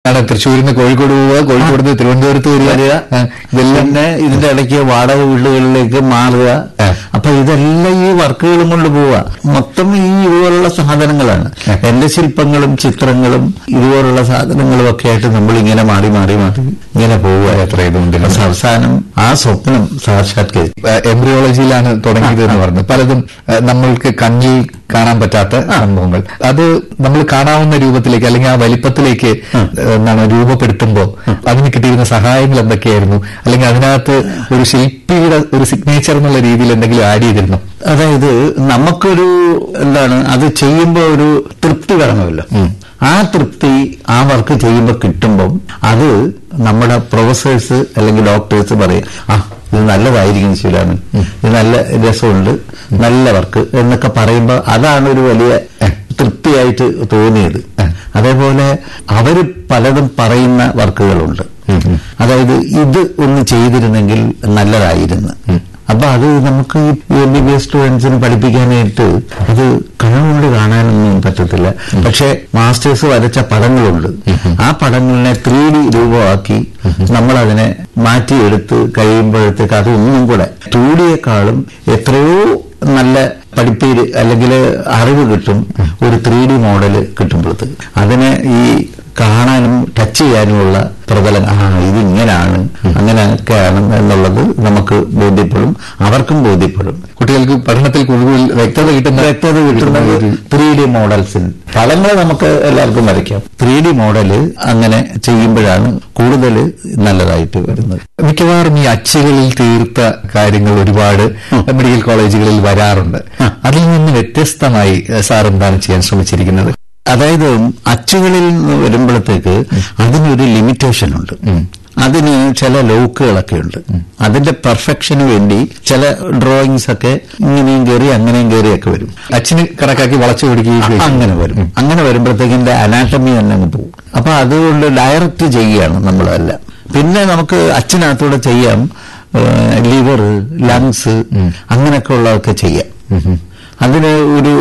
ആണ് തൃശ്ശൂരിൽ നിന്ന് കോഴിക്കോട് പോവുക കോഴിക്കോട് നിന്ന് തിരുവനന്തപുരത്ത് വരിക വരിക ആ, ഇതെല്ലാം പിന്നെ ഇതിന്റെ ഇടയ്ക്ക് വാടക വീടുകളിലേക്ക് മാറുക ആ. അപ്പൊ ഇതെല്ലാം ഈ വർക്കുകളും കൊണ്ട് പോവുക മൊത്തം ഈ ഇതുപോലുള്ള സാധനങ്ങളാണ് എന്റെ ശില്പങ്ങളും ചിത്രങ്ങളും ഇതുപോലുള്ള സാധനങ്ങളും ഒക്കെ ആയിട്ട് നമ്മൾ ഇങ്ങനെ മാറി മാറി മാറി ഇങ്ങനെ പോവുക യാത്ര ചെയ്തുകൊണ്ടിരുന്നു. പക്ഷെ അവസാനം ആ സ്വപ്നം സാക്ഷാത്കരിച്ചു എംബ്രിയോളജിയിലാണ് തുടങ്ങിയത് എന്ന് പറഞ്ഞു പലതും ആ, നമ്മൾക്ക് കണ്ണിൽ കാണാൻ പറ്റാത്ത സംഭവങ്ങൾ അത് നമ്മൾ കാണാവുന്ന രൂപത്തിലേക്ക് അല്ലെങ്കിൽ ആ വലിപ്പത്തിലേക്ക് എന്താണ് രൂപപ്പെടുത്തുമ്പോൾ അതിന് കിട്ടിയിരുന്ന സഹായങ്ങൾ എന്തൊക്കെയായിരുന്നു അല്ലെങ്കിൽ അതിനകത്ത് ഒരു ശില്പിയുടെ ഒരു സിഗ്നേച്ചർ എന്നുള്ള രീതിയിൽ എന്തെങ്കിലും ആഡ് ചെയ്തിരുന്നു അതായത് നമുക്കൊരു എന്താണ് അത് ചെയ്യുമ്പോൾ ഒരു തൃപ്തി വേണമല്ലോ ആ തൃപ്തി ആ വർക്ക് ചെയ്യുമ്പോൾ കിട്ടുമ്പോൾ അത് നമ്മുടെ പ്രൊഫസേഴ്സ് അല്ലെങ്കിൽ ഡോക്ടേഴ്സ് പറയും ആ ഇത് നല്ലതായിരിക്കും ശിവരാമൻ ഇത് നല്ല രസമുണ്ട് നല്ല വർക്ക് എന്നൊക്കെ പറയുമ്പോൾ അതാണ് ഒരു വലിയ തൃപ്തിയായിട്ട് തോന്നിയത് അതേപോലെ അവര് പലതും പറയുന്ന വർക്കുകളുണ്ട് അതായത് ഇത് ഒന്ന് ചെയ്തിരുന്നെങ്കിൽ നല്ലതായിരുന്നു അപ്പൊ അത് നമുക്ക് ഈ എം ബി ബി എസ് സ്റ്റുഡൻസിന് പഠിപ്പിക്കാനായിട്ട് അത് കണ്ണുകൊണ്ട് കാണാനൊന്നും പറ്റത്തില്ല പക്ഷെ മാസ്റ്റേഴ്സ് വരച്ച പടങ്ങളുണ്ട് ആ പടങ്ങളിനെ ത്രീ ഡി രൂപമാക്കി നമ്മൾ അതിനെ മാറ്റിയെടുത്ത് കഴിയുമ്പോഴത്തേക്ക് അത് ഒന്നും കൂടെ ടു ഡിയെക്കാളും എത്രയോ നല്ല പഠിപ്പീര് അല്ലെങ്കിൽ അറിവ് കിട്ടും ഒരു ത്രീ ഡി മോഡല് കിട്ടുമ്പോഴത്തേക്ക് അതിനെ ഈ കാണാനും ടച്ച് ചെയ്യാനുമുള്ള പ്രതലം ആ ഇത് ഇങ്ങനെയാണ് അങ്ങനെയൊക്കെയാണ് എന്നുള്ളത് നമുക്ക് ബോധ്യപ്പെടും അവർക്കും ബോധ്യപ്പെടും കുട്ടികൾക്ക് പഠനത്തിൽ കൂടുതൽ വ്യക്തത കിട്ടുന്ന വ്യക്തത കിട്ടുന്ന ത്രീ ഡി മോഡൽസിൽ ഫലങ്ങൾ നമുക്ക് എല്ലാവർക്കും വരയ്ക്കാം ത്രീ ഡി മോഡല് അങ്ങനെ ചെയ്യുമ്പോഴാണ് കൂടുതൽ നല്ലതായിട്ട് വരുന്നത് മിക്കവാറും ഈ അച്ചുകളിൽ തീർത്ത കാര്യങ്ങൾ ഒരുപാട് മെഡിക്കൽ കോളേജുകളിൽ വരാറുണ്ട് അതിൽ നിന്ന് വ്യത്യസ്തമായി ഏഹ്, സാർ എന്താണ് ചെയ്യാൻ ശ്രമിച്ചിരിക്കുന്നത് അതായത് അച്ചുകളിൽ നിന്ന് വരുമ്പോഴത്തേക്ക് അതിനൊരു ലിമിറ്റേഷൻ ഉണ്ട് അതിന് ചില ലോക്കുകളൊക്കെ ഉണ്ട് അതിന്റെ പെർഫെക്ഷന് വേണ്ടി ചില ഡ്രോയിങ്സ് ഒക്കെ ഇങ്ങനെയും കയറി അങ്ങനെയും കയറിയൊക്കെ വരും അച്ഛന് കണക്കാക്കി വളച്ചു പിടിക്കുകയും ചെയ്യും. അങ്ങനെ വരും അങ്ങനെ വരുമ്പോഴത്തേക്കിന്റെ അനാട്ടമി തന്നെ അങ്ങ് പോകും അപ്പൊ അതുകൊണ്ട് ഡയറക്റ്റ് ചെയ്യുകയാണ് നമ്മളല്ല പിന്നെ നമുക്ക് അച്ഛനകത്തൂടെ ചെയ്യാം ലിവർ ലങ്സ് അങ്ങനെയൊക്കെ ഉള്ളതൊക്കെ ചെയ്യാം അതിന് ഒരു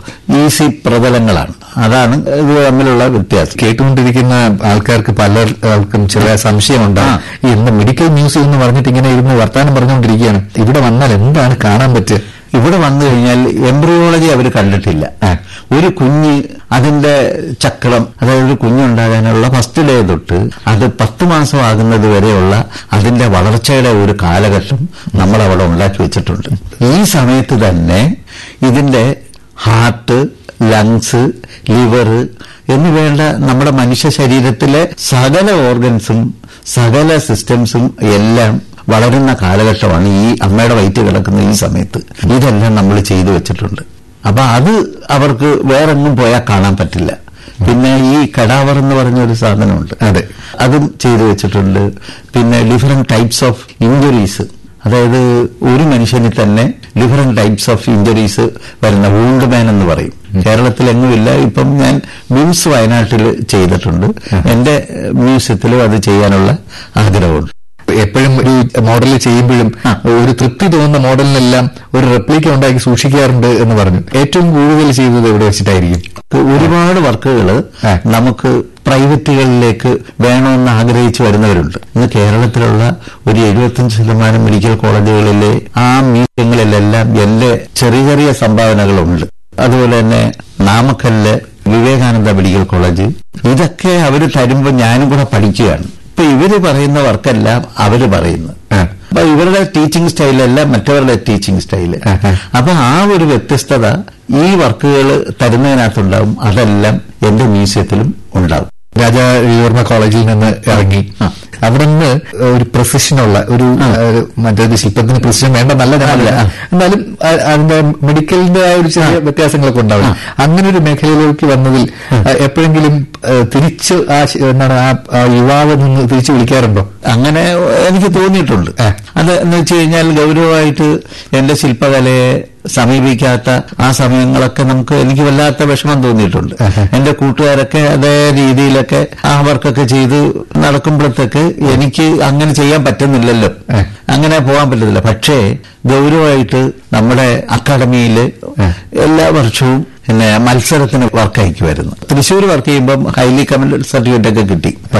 ഈസി പ്രതലങ്ങളാണ് അതാണ് ഇത് തമ്മിലുള്ള വ്യത്യാസം കേട്ടുകൊണ്ടിരിക്കുന്ന ആൾക്കാർക്ക് പലർക്കും ചില സംശയമുണ്ടാകും ഈ എന്താ മെഡിക്കൽ മ്യൂസിയം എന്ന് പറഞ്ഞിട്ട് ഇങ്ങനെ ഇരുന്ന് വർത്താനം പറഞ്ഞുകൊണ്ടിരിക്കുകയാണ് ഇവിടെ വന്നാൽ എന്താണ് കാണാൻ പറ്റുക ഇവിടെ വന്നു കഴിഞ്ഞാൽ എംബ്രിയോളജി അവർ കണ്ടിട്ടില്ല ഒരു കുഞ്ഞ് അതിന്റെ ചക്രം അതായത് ഒരു കുഞ്ഞുണ്ടാകാനുള്ള ഫസ്റ്റ് ഡേ തൊട്ട് അത് പത്ത് മാസം ആകുന്നത് വരെയുള്ള അതിന്റെ വളർച്ചയുടെ ഒരു കാലഘട്ടം നമ്മൾ അവിടെ ഉണ്ടാക്കി വെച്ചിട്ടുണ്ട് ഈ സമയത്ത് തന്നെ ഇതിന്റെ ഹാർട്ട് ലങ്സ് ലിവർ എന്ന് വേണ്ട നമ്മുടെ മനുഷ്യ ശരീരത്തിലെ സകല ഓർഗൻസും സകല സിസ്റ്റംസും എല്ലാം വളരുന്ന കാലഘട്ടമാണ് ഈ അമ്മയുടെ വയറ്റ് കിടക്കുന്ന ഈ സമയത്ത് ഇതെല്ലാം നമ്മൾ ചെയ്തു വെച്ചിട്ടുണ്ട് അപ്പൊ അത് അവർക്ക് വേറെങ്ങും പോയാൽ കാണാൻ പറ്റില്ല പിന്നെ ഈ കടാവർ എന്ന് പറഞ്ഞ ഒരു സാധനമുണ്ട് അതെ. അതും ചെയ്തു വെച്ചിട്ടുണ്ട് പിന്നെ ഡിഫറെന്റ് ടൈപ്സ് ഓഫ് ഇഞ്ചുറീസ് അതായത് ഒരു മനുഷ്യന് തന്നെ ഡിഫറെന്റ് ടൈപ്സ് ഓഫ് ഇഞ്ചുറീസ് വരുന്ന വൂണ്ട് മാൻ എന്ന് പറയും കേരളത്തിൽ എങ്ങുമില്ല ഇപ്പം ഞാൻ മിംസ് വയനാട്ടിൽ ചെയ്തിട്ടുണ്ട് എന്റെ മ്യൂസിയത്തിലും അത് ചെയ്യാനുള്ള ആഗ്രഹമുണ്ട് എപ്പോഴും ഒരു മോഡൽ ചെയ്യുമ്പോഴും ഒരു തൃപ്തി തോന്നുന്ന മോഡലിനെല്ലാം ഒരു റെപ്ലിക്ക ഉണ്ടാക്കി സൂക്ഷിക്കാറുണ്ട് എന്ന് പറഞ്ഞു ഏറ്റവും കൂടുതൽ ചെയ്തത് എവിടെ വെച്ചിട്ടായിരിക്കും ഒരുപാട് വർക്കുകൾ ആ. നമുക്ക് പ്രൈവറ്റുകളിലേക്ക് വേണമെന്ന് ആഗ്രഹിച്ചു വരുന്നവരുണ്ട് ഇന്ന് കേരളത്തിലുള്ള ഒരു എഴുപത്തഞ്ച് ശതമാനം മെഡിക്കൽ കോളേജുകളിലെ ആ മ്യൂസിയങ്ങളിലെല്ലാം എന്റെ ചെറിയ ചെറിയ സംഭാവനകളുണ്ട് അതുപോലെ തന്നെ നാമക്കല്ല് വിവേകാനന്ദ മെഡിക്കൽ കോളേജ് ഇതൊക്കെ അവർ തരുമ്പോൾ ഞാനും കൂടെ പഠിക്കുകയാണ് ഇപ്പൊ ഇവര് പറയുന്ന വർക്കെല്ലാം അവര് പറയുന്നു അപ്പൊ ഇവരുടെ ടീച്ചിങ് സ്റ്റൈലല്ല മറ്റവരുടെ ടീച്ചിങ് സ്റ്റൈല് അപ്പൊ ആ ഒരു വ്യത്യസ്തത ഈ വർക്കുകൾ തരുന്നതിനകത്തുണ്ടാവും അതെല്ലാം എന്റെ മ്യൂസിയത്തിലും ഉണ്ടാവും രാജാ യൂർമ കോളേജിൽ നിന്ന് ഇറങ്ങി ആ. അവിടെ നിന്ന് ഒരു പ്രൊഫഷനുള്ള ഒരു ഒരു മറ്റേത് ശില്പത്തിന് പ്രൊഫഷൻ വേണ്ട നല്ല അല്ല. എന്നാലും അ- അതിന്റെ മെഡിക്കലിന്റെ ആ ഒരു ചെറിയ വ്യത്യാസങ്ങളൊക്കെ ഉണ്ടാവും അങ്ങനെ ഒരു മേഖലയിലേക്ക് വന്നതിൽ അ, എപ്പോഴെങ്കിലും അ, തിരിച്ച് ആ ശ- എന്താണ് ആ ആ യുവാവ് നിന്ന് തിരിച്ചു വിളിക്കാറുണ്ടോ അങ്ങനെ എനിക്ക് തോന്നിയിട്ടുണ്ട് ആ. അത് എന്ന് വെച്ച് കഴിഞ്ഞാൽ ഗൗരവമായിട്ട് എന്റെ ശില്പകലയെ സമീപിക്കാത്ത ആ സമയങ്ങളൊക്കെ നമുക്ക് എനിക്ക് വല്ലാത്ത വിഷമം തോന്നിയിട്ടുണ്ട് എന്റെ കൂട്ടുകാരൊക്കെ അതേ രീതിയിലൊക്കെ ആ വർക്കൊക്കെ ചെയ്ത് നടക്കുമ്പോഴത്തേക്ക് എനിക്ക് അങ്ങനെ ചെയ്യാൻ പറ്റുന്നില്ലല്ലോ അങ്ങനെ പോകാൻ പറ്റത്തില്ല പക്ഷേ ഗൗരവമായിട്ട് നമ്മുടെ അക്കാഡമിയിൽ എല്ലാ വർഷവും പിന്നെ മത്സരത്തിന് വർക്ക് അയക്കുമായിരുന്നു തൃശ്ശൂർ വർക്ക് ചെയ്യുമ്പം ഹൈലി കമൻഡ് സർട്ടിഫിക്കറ്റ് ഒക്കെ കിട്ടി